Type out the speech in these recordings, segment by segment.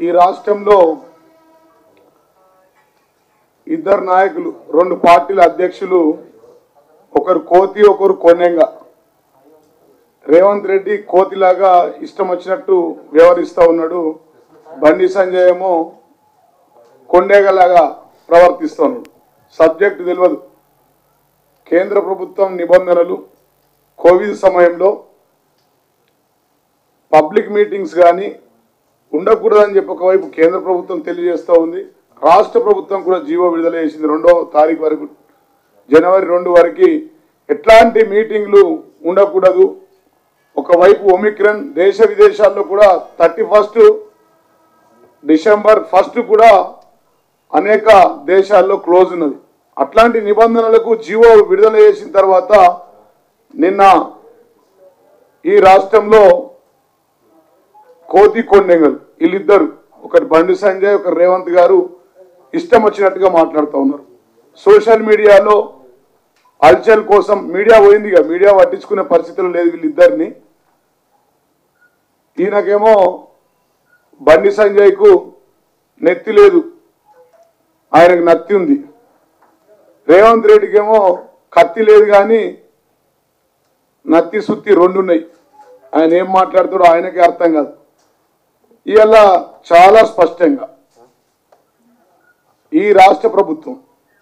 ఈ రాష్ట్రంలో ఇద్దరు నాయకులు రెండు పార్టీల అధ్యక్షులు ఒకరు కోతి ఒకరు కొన్నెంగ రేవంత్ రెడ్డి కోతిలాగా ఇష్టం వచ్చినట్టు వ్యవహరిస్తూ ఉన్నాడు బండి సంజయ్ ఏమో కొండేగలాగా ప్రవర్తిస్తున్నాడు సబ్జెక్ట్ తెలియదు కేంద్ర ప్రభుత్వం నిబంధనలు కోవిడ్ సమయంలో పబ్లిక్ మీటింగ్స్ కానీ ఉండకూడదని చెప్పి ఒకవైపు కేంద్ర ప్రభుత్వం తెలియజేస్తూ ఉంది రాష్ట్ర ప్రభుత్వం కూడా జీవో విడుదల చేసింది రెండో తారీఖు వరకు జనవరి రెండు వరకు ఎట్లాంటి మీటింగ్లు ఉండకూడదు ఒకవైపు ఒమిక్రన్ దేశ విదేశాల్లో కూడా థర్టీ ఫస్ట్ డిసెంబర్ ఫస్ట్ కూడా అనేక దేశాల్లో క్లోజ్ ఉన్నది అట్లాంటి నిబంధనలకు జీవో విడుదల చేసిన తర్వాత నిన్న ఈ రాష్ట్రంలో కోతి కొండెంగల్ వీళ్ళిద్దరు ఒకటి బండి సంజయ్ ఒకరు రేవంత్ గారు ఇష్టం వచ్చినట్టుగా మాట్లాడుతూ ఉన్నారు సోషల్ మీడియాలో హల్చల్ కోసం మీడియా పోయిందిగా మీడియా పట్టించుకునే పరిస్థితులు లేదు వీళ్ళిద్దరిని ఈయనకేమో బండి సంజయ్కు నెత్తి లేదు ఆయనకు నత్తి ఉంది రేవంత్ రెడ్డికేమో కత్తి లేదు కానీ నత్తి సుత్తి రెండు ఉన్నాయి ఆయన ఏం మాట్లాడుతాడో ఆయనకే అర్థం కాదు ఇవాళ చాలా స్పష్టంగా ఈ రాష్ట్ర ప్రభుత్వం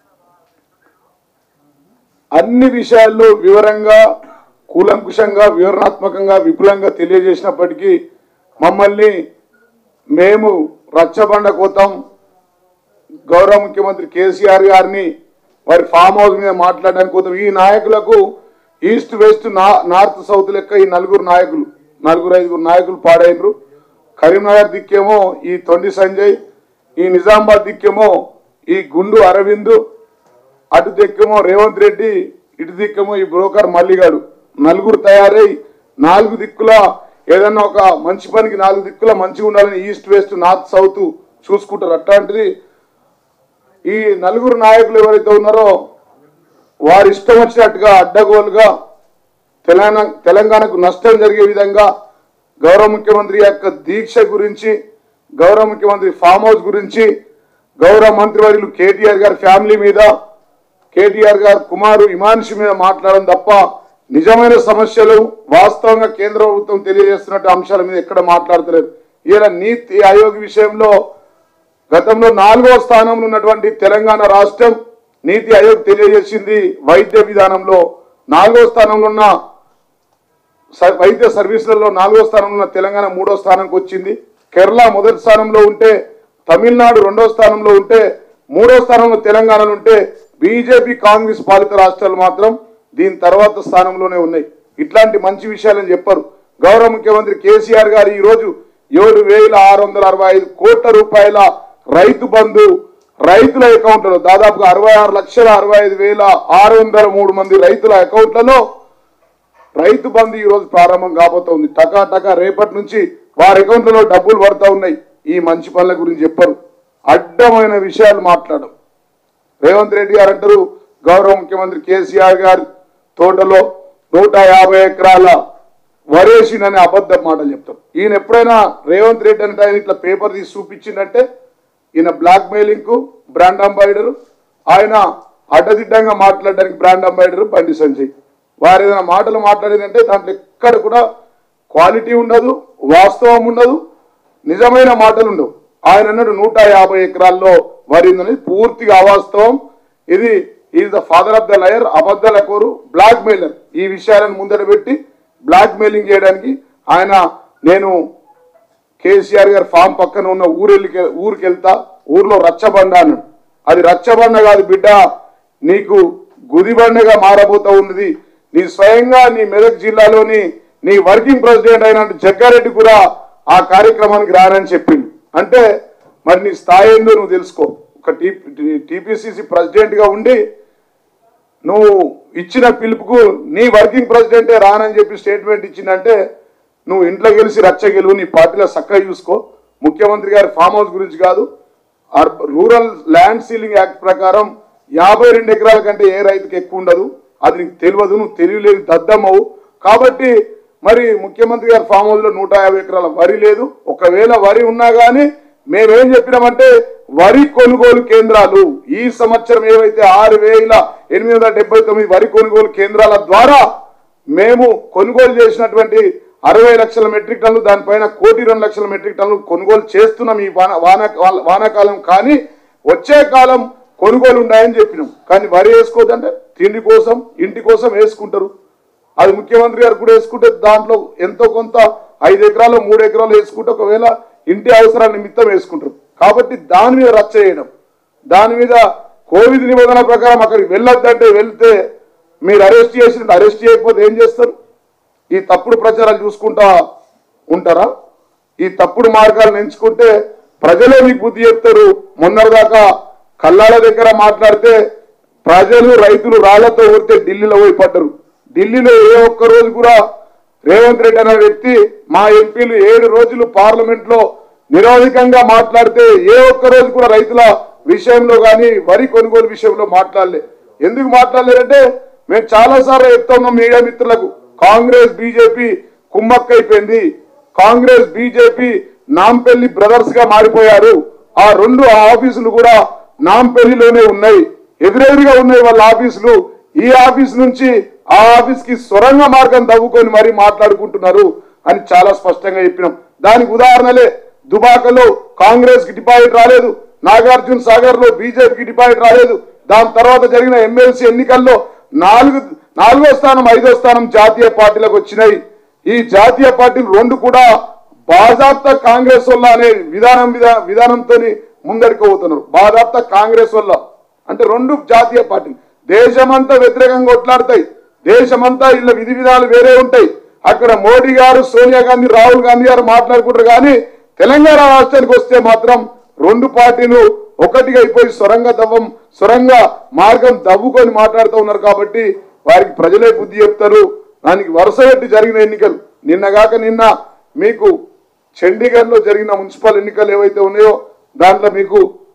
అన్ని విషయాల్లో వివరంగా కూలంకుషంగా వివరణాత్మకంగా విపులంగా తెలియజేసినప్పటికీ మమ్మల్ని మేము రచ్చబండ కోతాం గౌరవ ముఖ్యమంత్రి కేసీఆర్ గారిని వారి ఫామ్ హౌస్ మీద మాట్లాడడానికి పోతాం ఈ నాయకులకు ఈస్ట్ వెస్ట్ నా- నార్త్ సౌత్ లెక్క ఈ నలుగురు నాయకులు నలుగురు ఐదుగురు నాయకులు పాడైనరు కరీంనగర్ దిక్కేమో ఈ తొండి సంజయ్ ఈ నిజామాబాద్ దిక్కేమో ఈ గుండు అరవింద్ అటు దిక్కేమో రేవంత్ రెడ్డి ఇటు దిక్కేమో ఈ బ్రోకర్ మల్లిగాడు నలుగురు తయారై నాలుగు దిక్కుల ఏదన్నా ఒక మంచి పనికి నాలుగు దిక్కుల మంచిగా ఉండాలని ఈస్ట్ వెస్ట్ నార్త్ సౌత్ చూసుకుంటారు అట్లాంటిది ఈ నలుగురు నాయకులు ఎవరైతే ఉన్నారో వారి ఇష్టం వచ్చినట్టుగా అడ్డగోలుగా తెలంగాణ తెలంగాణకు నష్టం జరిగే విధంగా గౌరవ ముఖ్యమంత్రి యొక్క దీక్ష గురించి గౌరవ ముఖ్యమంత్రి ఫామ్ హౌస్ గురించి గౌరవ మంత్రివర్యులు కేటీఆర్ గారి ఫ్యామిలీ మీద కేటీఆర్ గారు కుమారు ఇమాన్షి మీద మాట్లాడడం తప్ప నిజమైన సమస్యలు వాస్తవంగా కేంద్ర ప్రభుత్వం తెలియజేస్తున్నట్టు అంశాల మీద ఎక్కడ మాట్లాడతలేదు ఇలా నీతి ఆయోగ్ విషయంలో గతంలో నాలుగవ స్థానంలో ఉన్నటువంటి తెలంగాణ రాష్ట్రం నీతి ఆయోగ్ తెలియజేసింది వైద్య విధానంలో నాలుగవ స్థానంలో ఉన్న స- వైద్య సర్వీసులలో నాలుగో స్థానంలో ఉన్న తెలంగాణ మూడో స్థానంకి వచ్చింది కేరళ మొదటి స్థానంలో ఉంటే తమిళనాడు రెండో స్థానంలో ఉంటే మూడో స్థానంలో తెలంగాణలో ఉంటే బీజేపీ కాంగ్రెస్ పాలిత రాష్ట్రాలు మాత్రం దీని తర్వాత స్థానంలోనే ఉన్నాయి ఇట్లాంటి మంచి విషయాలని చెప్పారు గౌరవ ముఖ్యమంత్రి కేసీఆర్ గారు ఈ రోజు ఏడు వేల ఆరు వందల అరవై ఐదు కోట్ల రూపాయల రైతు బంధు రైతుల అకౌంట్లలో దాదాపుగా అరవై ఆరు లక్షల అరవై ఐదు వేల ఆరు వందల మూడు మంది రైతుల అకౌంట్లలో రైతు బంధు ఈ రోజు ప్రారంభం కాబోతోంది టకా టకా రేపటి నుంచి వారి అకౌంట్లలో డబ్బులు పడతా ఉన్నాయి ఈ మంచి పనుల గురించి చెప్పరు అడ్డమైన విషయాలు మాట్లాడడం రేవంత్ రెడ్డి గారు అంటారు గౌరవ ముఖ్యమంత్రి కేసీఆర్ గారి తోటలో నూట యాభై ఎకరాల వరేసినని అబద్ధ మాటలు చెప్తారు ఈయన ఎప్పుడైనా రేవంత్ రెడ్డి అంటే ఆయన ఇట్లా పేపర్ తీసి చూపించిందంటే ఈయన బ్లాక్ మెయిలింగ్ కు బ్రాండ్ అంబాయిడర్ ఆయన అడ్డదిడ్డంగా మాట్లాడడానికి బ్రాండ్ అంబాయిడర్ బండి సంజయ్ వారు ఏదైనా మాటలు మాట్లాడిందంటే దాంట్లో ఎక్కడ కూడా క్వాలిటీ ఉండదు వాస్తవం ఉండదు నిజమైన మాటలు ఉండవు ఆయన అన్నాడు నూట యాభై ఎకరాల్లో వరి ఉందని పూర్తిగా అవాస్తవం ఇది is the father of the liar అబద్ధాల కోరు బ్లాక్ మెయిలర్ ఈ విషయాలను ముందట పెట్టి బ్లాక్ మెయిలింగ్ చేయడానికి ఆయన నేను కేసీఆర్ గారి ఫామ్ పక్కన ఉన్న ఊరెళ్ళి ఊరికి వెళ్తా ఊర్లో రచ్చబండ అన్నాడు అది రచ్చబండ కాదు బిడ్డ నీకు గుదిబండగా మారబోతా ఉన్నది నీ స్వయంగా నీ మెదక్ జిల్లాలోని నీ వర్కింగ్ ప్రెసిడెంట్ అయిన జగ్గారెడ్డి కూడా ఆ కార్యక్రమానికి రానని చెప్పిండు అంటే మరి నీ స్థాయి ఏందో నువ్వు తెలుసుకో ఒక టీపీసీసీ ప్రెసిడెంట్ గా ఉండి నువ్వు ఇచ్చిన పిలుపుకు నీ వర్కింగ్ ప్రెసిడెంటే రానని చెప్పి స్టేట్మెంట్ ఇచ్చిందంటే నువ్వు ఇంట్లో గెలిచి రచ్చ గెలువు నీ పార్టీలో చక్కగా చూసుకో ముఖ్యమంత్రి గారి ఫామ్ హౌస్ గురించి కాదు అర్బ- రూరల్ ల్యాండ్ సీలింగ్ యాక్ట్ ప్రకారం యాభై రెండు ఎకరాల కంటే ఏ రైతుకి ఎక్కువ ఉండదు అది నీకు తెలియదు నువ్వు తెలియలేదు దద్దమ్మవు కాబట్టి మరి ముఖ్యమంత్రి గారి ఫామ్ హౌస్ లో నూట యాభై ఎకరాల వరి లేదు ఒకవేళ వరి ఉన్నా గానీ మేమేం చెప్పినామంటే వరి కొనుగోలు కేంద్రాలు ఈ సంవత్సరం ఏవైతే ఆరు వేల ఎనిమిది వందల డెబ్బై తొమ్మిది వరి కొనుగోలు కేంద్రాల ద్వారా మేము కొనుగోలు చేసినటువంటి అరవై లక్షల మెట్రిక్ టన్నులు దానిపైన కోటి రెండు లక్షల మెట్రిక్ టన్నులు కొనుగోలు చేస్తున్నాం ఈ వాన వాన వానాకాలం కానీ వచ్చే కాలం కొనుగోలు ఉన్నాయని చెప్పినాం కానీ వరి వేసుకోవద్దంటే తిండి కోసం ఇంటి కోసం వేసుకుంటారు అది ముఖ్యమంత్రి గారు కూడా వేసుకుంటే దాంట్లో ఎంతో కొంత ఐదు ఎకరాలు మూడు ఎకరాలు వేసుకుంటే ఒకవేళ ఇంటి అవసరాల నిమిత్తం వేసుకుంటారు కాబట్టి దాని మీద రచ్చ చేయడం దాని మీద కోవిడ్ నిబంధనల ప్రకారం అక్కడికి వెళ్ళొద్దంటే వెళ్తే మీరు అరెస్ట్ చేసిన అరెస్ట్ చేయకపోతే ఏం చేస్తారు ఈ తప్పుడు ప్రచారాలు చూసుకుంటా ఉంటారా ఈ తప్పుడు మార్గాలను ఎంచుకుంటే ప్రజలే మీకు బుద్ధి చెప్తారు మొన్నటిదాకా కల్లాల దగ్గర మాట్లాడితే ప్రజలు రైతులు రాళ్లతో ఊరితే ఢిల్లీలో పోయి పడ్డరు ఢిల్లీలో ఏ ఒక్క రోజు కూడా రేవంత్ రెడ్డి అనే వ్యక్తి మా ఎంపీలు ఏడు రోజులు పార్లమెంట్ లో నిరోధికంగా మాట్లాడితే ఏ ఒక్క రోజు కూడా రైతుల విషయంలో కానీ వరి కొనుగోలు విషయంలో మాట్లాడలే ఎందుకు మాట్లాడలేదంటే మేము చాలా సార్లు చెప్తున్నాం మీడియా మిత్రులకు కాంగ్రెస్ బీజేపీ కుమ్మక్కైపోయింది కాంగ్రెస్ బీజేపీ నాంపల్లి బ్రదర్స్ గా మారిపోయారు ఆ రెండు ఆఫీసులు కూడా నాంపల్లిలోనే ఉన్నాయి ఎదురెదురుగా ఉన్నాయి వాళ్ళ ఆఫీసులు ఈ ఆఫీస్ నుంచి ఆ ఆఫీస్ కి సొరంగ మార్గం తవ్వుకొని మరీ మాట్లాడుకుంటున్నారు అని చాలా స్పష్టంగా చెప్పినాం దానికి ఉదాహరణలే దుబాకలో కాంగ్రెస్ కి డిపాజిట్ రాలేదు నాగార్జున సాగర్ లో బీజేపీకి డిపాజిట్ రాలేదు దాని తర్వాత జరిగిన ఎమ్మెల్సీ ఎన్నికల్లో నాలుగు నాలుగో స్థానం ఐదో స్థానం జాతీయ పార్టీలకు వచ్చినాయి ఈ జాతీయ పార్టీలు రెండు కూడా బాజాప్తా కాంగ్రెస్ వల్ల అనే విధానం విధా విధానంతో ముందరికి పోతున్నారు బాజాప్తా కాంగ్రెస్ వల్ల అంటే రెండు జాతీయ పార్టీలు దేశమంతా వ్యతిరేకంగా కొట్లాడతాయి దేశమంతా ఇళ్ళ విధి విధాలు వేరే ఉంటాయి అక్కడ మోడీ గారు సోనియా గాంధీ రాహుల్ గాంధీ గారు మాట్లాడుకుంటారు కానీ తెలంగాణ రాష్ట్రానికి వస్తే మాత్రం రెండు పార్టీలు ఒకటిగా అయిపోయి సొరంగ దవ్వం సొరంగ మార్గం దవ్వుకొని మాట్లాడుతూ ఉన్నారు కాబట్టి వారికి ప్రజలే బుద్ధి చెప్తారు దానికి వరుస పెట్టి జరిగిన ఎన్నికలు నిన్నగాక నిన్న మీకు చండీగఢ్ లో జరిగిన మున్సిపల్ ఎన్నికలు ఏవైతే ఉన్నాయో దాంట్లో మీకు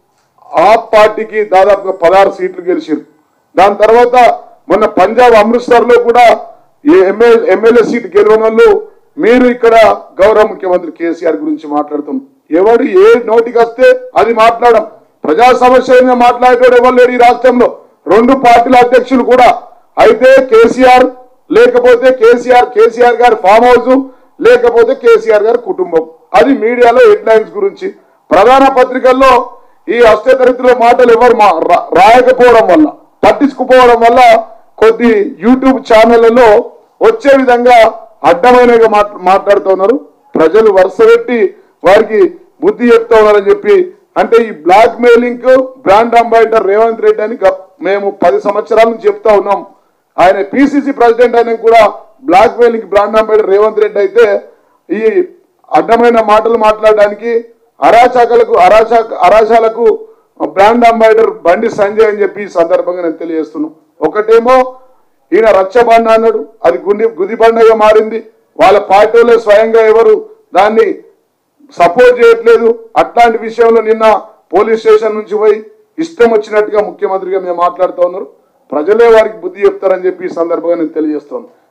ఆ పార్టీకి దాదాపుగా పదహారు సీట్లు గెలిచారు దాని తర్వాత మొన్న పంజాబ్ అమృత్సర్ లో కూడా ఎమ్మెల్యే ఎమ్మెల్యే సీట్ గెలవని వాళ్ళు మీరు ఇక్కడ గౌరవ ముఖ్యమంత్రి కేసీఆర్ గురించి మాట్లాడుతాం ఎవడు ఏ నోటికి వస్తే అది మాట్లాడడం ప్రజా సమస్య మాట్లాడేటోడు ఎవరు లేరు ఈ రాష్ట్రంలో రెండు పార్టీల అధ్యక్షులు కూడా అయితే కేసీఆర్ లేకపోతే కేసీఆర్ కేసీఆర్ గారి ఫామ్ హౌస్ లేకపోతే కేసీఆర్ గారి కుటుంబం అది మీడియాలో హెడ్లైన్స్ గురించి ప్రధాన పత్రికల్లో ఈ అష్టతరగతిలో మాటలు ఎవరు మా- రా- రాయకపోవడం వల్ల పట్టించుకుపోవడం వల్ల కొద్ది యూట్యూబ్ ఛానళ్లలో వచ్చే విధంగా అడ్డమైనగా మాట్- మాట్లాడుతున్నారు ప్రజలు వరుస పెట్టి వారికి బుద్ధి చెప్తా ఉన్నారని చెప్పి అంటే ఈ blackmailing brand ambassador Revanth Reddy అని గప్- మేము పది సంవత్సరాల నుంచి చెప్తా ఉన్నాం ఆయన పిసిసి ప్రెసిడెంట్ అయిన కూడా blackmailing brand ambassador Revanth Reddy అయితే ఈ అడ్డమైన మాటలు మాట్లాడడానికి అరాచకాలకు అరాచక అరాచాలకు బ్రాండ్ అంబాసిడర్ బండి సంజయ్ అని చెప్పి ఈ సందర్భంగా నేను తెలియజేస్తున్నాను ఒకటేమో ఈయన రచ్చబండ అన్నాడు అది గుండి గుదిబండగా మారింది వాళ్ళ పార్టీలో స్వయంగా ఎవరు దాన్ని సపోర్ట్ చేయట్లేదు అట్లాంటి విషయంలో నిన్న పోలీస్ స్టేషన్ నుంచి పోయి ఇష్టం వచ్చినట్టుగా ముఖ్యమంత్రిగా మేము మాట్లాడుతూ ఉన్నారు ప్రజలే వారికి బుద్ధి చెప్తారని చెప్పి ఈ సందర్భంగా నేను తెలియజేస్తాను